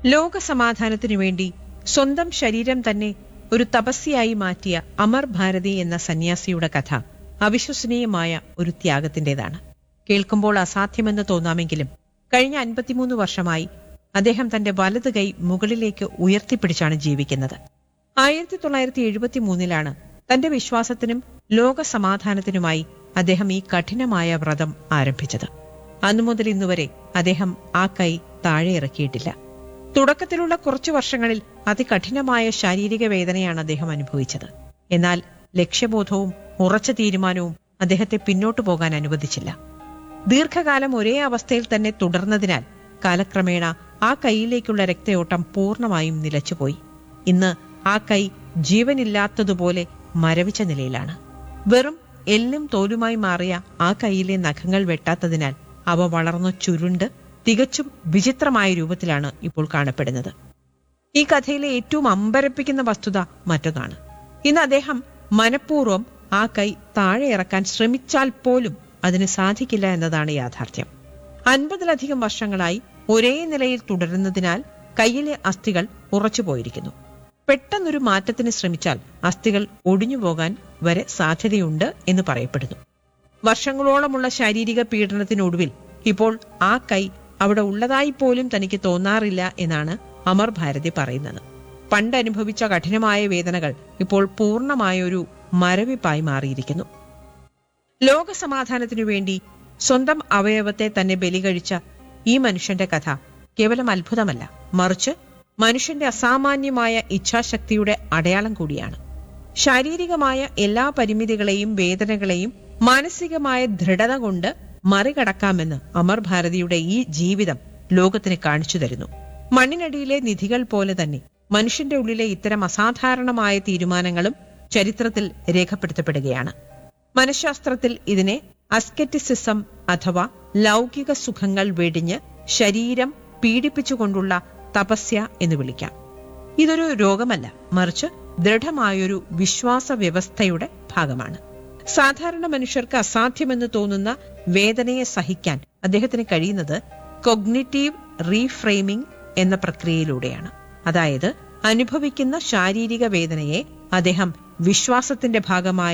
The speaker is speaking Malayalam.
ലോക സമാധാനത്തിനു വേണ്ടി സ്വന്തം ശരീരം തന്നെ ഒരു തപസ്യയായി മാറ്റിയ അമർ ഭാരതി എന്ന സന്യാസിയുടെ കഥ അവിശ്വസനീയമായ ഒരു ത്യാഗത്തിന്റേതാണ് കേൾക്കുമ്പോൾ അസാധ്യമെന്ന് തോന്നാമെങ്കിലും കഴിഞ്ഞ അൻപത്തിമൂന്ന് വർഷമായി അദ്ദേഹം തന്റെ വലത് കൈ മുകളിലേക്ക് ഉയർത്തിപ്പിടിച്ചാണ് ജീവിക്കുന്നത് ആയിരത്തി തൊള്ളായിരത്തി എഴുപത്തി മൂന്നിലാണ് തന്റെ വിശ്വാസത്തിനും ലോക സമാധാനത്തിനുമായി അദ്ദേഹം ഈ കഠിനമായ വ്രതം ആരംഭിച്ചത് അന്നു മുതൽ ഇന്നുവരെ അദ്ദേഹം ആ കൈ താഴെ ഇറക്കിയിട്ടില്ല തുടക്കത്തിലുള്ള കുറച്ചു വർഷങ്ങളിൽ അതികഠിനമായ ശാരീരിക വേദനയാണ് അദ്ദേഹം അനുഭവിച്ചത് എന്നാൽ ലക്ഷ്യബോധവും ഉറച്ച തീരുമാനവും അദ്ദേഹത്തെ പിന്നോട്ടു പോകാൻ അനുവദിച്ചില്ല ദീർഘകാലം ഒരേ അവസ്ഥയിൽ തന്നെ തുടർന്നതിനാൽ കാലക്രമേണ ആ കൈയിലേക്കുള്ള രക്തയോട്ടം പൂർണ്ണമായും നിലച്ചുപോയി ഇന്ന് ആ കൈ ജീവനില്ലാത്തതുപോലെ മരവിച്ച നിലയിലാണ് വെറും എല്ലും തോലുമായി മാറിയ ആ കൈയിലെ നഖങ്ങൾ വെട്ടാത്തതിനാൽ അവ വളർന്നു ചുരുണ്ട് തികച്ചും വിചിത്രമായ രൂപത്തിലാണ് ഇപ്പോൾ കാണപ്പെടുന്നത് ഈ കഥയിലെ ഏറ്റവും അമ്പരപ്പിക്കുന്ന വസ്തുത മറ്റൊന്നാണ് ഇന്ന് അദ്ദേഹം മനഃപൂർവ്വം ആ കൈ താഴെ ഇറക്കാൻ ശ്രമിച്ചാൽ പോലും അതിന് സാധിക്കില്ല എന്നതാണ് യാഥാർത്ഥ്യം അൻപതിലധികം വർഷങ്ങളായി ഒരേ നിലയിൽ തുടരുന്നതിനാൽ കയ്യിലെ അസ്ഥികൾ ഉറച്ചുപോയിരിക്കുന്നു പെട്ടെന്നൊരു മാറ്റത്തിന് ശ്രമിച്ചാൽ അസ്ഥികൾ ഒടിഞ്ഞു പോകാൻ വരെ സാധ്യതയുണ്ട് എന്ന് പറയപ്പെടുന്നു വർഷങ്ങളോളമുള്ള ശാരീരിക പീഡനത്തിനൊടുവിൽ ഇപ്പോൾ ആ കൈ അവിടെ ഉള്ളതായി പോലും തനിക്ക് തോന്നാറില്ല എന്നാണ് അമർ ഭാരതി പറയുന്നത് പണ്ട് അനുഭവിച്ച കഠിനമായ വേദനകൾ ഇപ്പോൾ പൂർണ്ണമായ ഒരു മരവിപ്പായി മാറിയിരിക്കുന്നു ലോക സമാധാനത്തിനു വേണ്ടി സ്വന്തം അവയവത്തെ തന്നെ ബലികഴിച്ച ഈ മനുഷ്യന്റെ കഥ കേവലം അത്ഭുതമല്ല മറിച്ച് മനുഷ്യന്റെ അസാമാന്യമായ ഇച്ഛാശക്തിയുടെ അടയാളം കൂടിയാണ് ശാരീരികമായ എല്ലാ പരിമിതികളെയും വേദനകളെയും മാനസികമായ ദൃഢത കൊണ്ട് മറികടക്കാമെന്ന് അമർ ഭാരതിയുടെ ഈ ജീവിതം ലോകത്തിന് കാണിച്ചു തരുന്നു മണ്ണിനടിയിലെ നിധികൾ പോലെ തന്നെ മനുഷ്യന്റെ ഉള്ളിലെ ഇത്തരം അസാധാരണമായ തീരുമാനങ്ങളും ചരിത്രത്തിൽ രേഖപ്പെടുത്തപ്പെടുകയാണ് മനഃശാസ്ത്രത്തിൽ ഇതിനെ അസ്കെറ്റിസിസം അഥവാ ലൗകിക സുഖങ്ങൾ വെടിഞ്ഞ് ശരീരം പീഡിപ്പിച്ചുകൊണ്ടുള്ള തപസ്യ എന്ന് വിളിക്കാം ഇതൊരു രോഗമല്ല മറിച്ച് ദൃഢമായൊരു വിശ്വാസ വ്യവസ്ഥയുടെ ഭാഗമാണ് സാധാരണ മനുഷ്യർക്ക് അസാധ്യമെന്ന് തോന്നുന്ന വേദനയെ സഹിക്കാൻ അദ്ദേഹത്തിന് കഴിയുന്നത് കൊഗ്നിറ്റീവ് റീഫ്രെയിമിംഗ് എന്ന പ്രക്രിയയിലൂടെയാണ് അതായത് അനുഭവിക്കുന്ന ശാരീരിക വേദനയെ അദ്ദേഹം വിശ്വാസത്തിന്റെ ഭാഗമായി